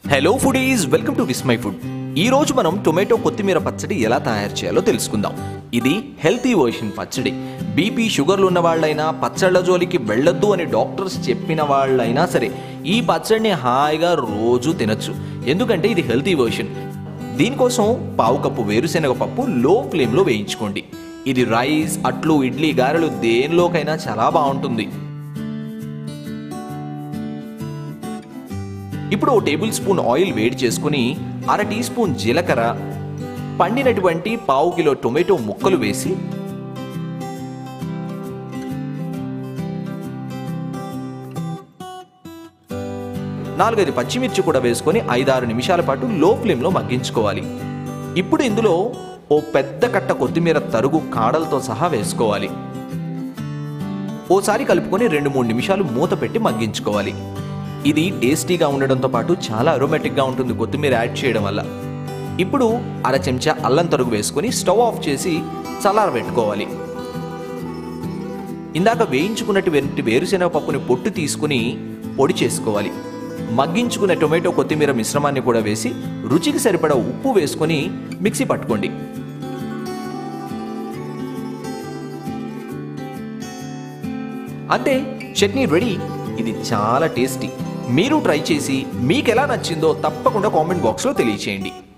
hello foodies welcome to Vismai food ఈ రోజు మనం టొమాటో కొత్తిమీర పచ్చడి ఎలా తయారు చేయాలో తెలుసుకుందాం ఇది హెల్తీ వర్షన్ పచ్చడి బీపీ షుగర్లు ఉన్న వాళ్ళైనా పచ్చళ్ళ జోలికి వెళ్ళొద్దు అని డాక్టర్స్ చెప్పిన వాళ్ళైనా సరే ఈ పచ్చడిని హాయిగా రోజు తినొచ్చు ఎందుకంటే ఇది హెల్తీ వర్షన్ దీనికోసం పావు కప్పు వేరుశెనగ పప్పు లో ఫ్లేమ్లో వేయించుకోండి ఇది రైస్ అట్లు ఇడ్లీ గారెలు దేనిలోకైనా చాలా బాగుంటుంది ఇప్పుడు ఓ టేబుల్ స్పూన్ ఆయిల్ వేడి చేసుకుని అర టీ స్పూన్ జీలకర్ర పండినటువంటి పావు కిలో టొమాటో ముక్కలు వేసి నాలుగైదు పచ్చిమిర్చి కూడా వేసుకొని ఐదారు నిమిషాల పాటు లో ఫ్లేమ్లో మగ్గించుకోవాలి ఇప్పుడు ఇందులో ఓ పెద్ద కట్ట కొత్తిమీర తరుగు కాడలతో సహా వేసుకోవాలి ఓసారి కలుపుకొని రెండు మూడు నిమిషాలు మూత పెట్టి మగ్గించుకోవాలి ఇది టేస్టీగా ఉండడంతో పాటు చాలా అరోమాటిక్గా ఉంటుంది కొత్తిమీర యాడ్ చేయడం వల్ల ఇప్పుడు అర చెంచా అల్లం తరుగు వేసుకొని స్టవ్ ఆఫ్ చేసి చల్లారబెట్టుకోవాలి ఇందాక వేయించుకున్నటువంటి వేరుశెనగ పప్పుని పొట్టు తీసుకుని పొడి చేసుకోవాలి మగ్గించుకున్న టొమాటో కొత్తిమీర మిశ్రమాన్ని కూడా వేసి రుచికి సరిపడా ఉప్పు వేసుకొని మిక్సీ పట్టుకోండి అంతే చట్నీ రెడీ ఇది చాలా టేస్టీ మీరు ట్రై చేసి మీకు ఎలా నచ్చిందో తప్పకుండా కామెంట్ బాక్స్లో తెలియచేయండి